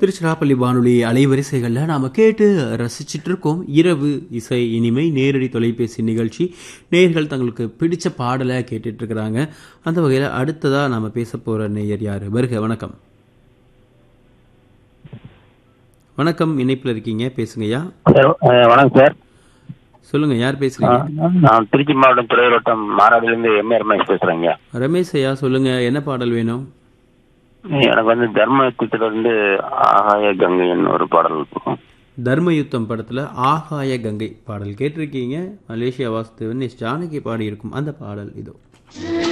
திருச்சிராப்பள்ளி வானொலி அலைவரிசைகளில் நாம் கேட்டு ரசிச்சிட்டு இருக்கோம் இரவு இசை இனிமை நேரடி தொலைபேசி நிகழ்ச்சி நேயர்கள் தங்களுக்கு பிடிச்ச பாடலை கேட்டுட்டு இருக்கிறாங்க அந்த வகையில் அடுத்ததாக நாம் பேச போகிற நேயர் யார் வருக வணக்கம் வணக்கம் இணைப்பில் இருக்கீங்க பேசுங்கய்யா சார் அஹ் வணக்கம் சார் சொல்லுங்க யார் பேசுறீங்க அஹ் நான் திருச்சி மாவட்டம் துறையூரோட்டம் மாறாடிலிருந்து எம்ஏ ரமேஷ் பேசுறேங்க ரமேஷ் ஐயா சொல்லுங்க என்ன பாடல் வேணும் எனக்கு வந்து தர்ம யுத்தத்துல இருந்து ஆகாய கங்கைன்னு ஒரு பாடல் இருக்கும் தர்மயுத்தம் படத்தில் ஆகாய கங்கை பாடல் கேட்டிருக்கீங்க மலேசியா வாசுதேவன் எஸ் ஜானகி பாடியிருக்கும் அந்த பாடல் இதோ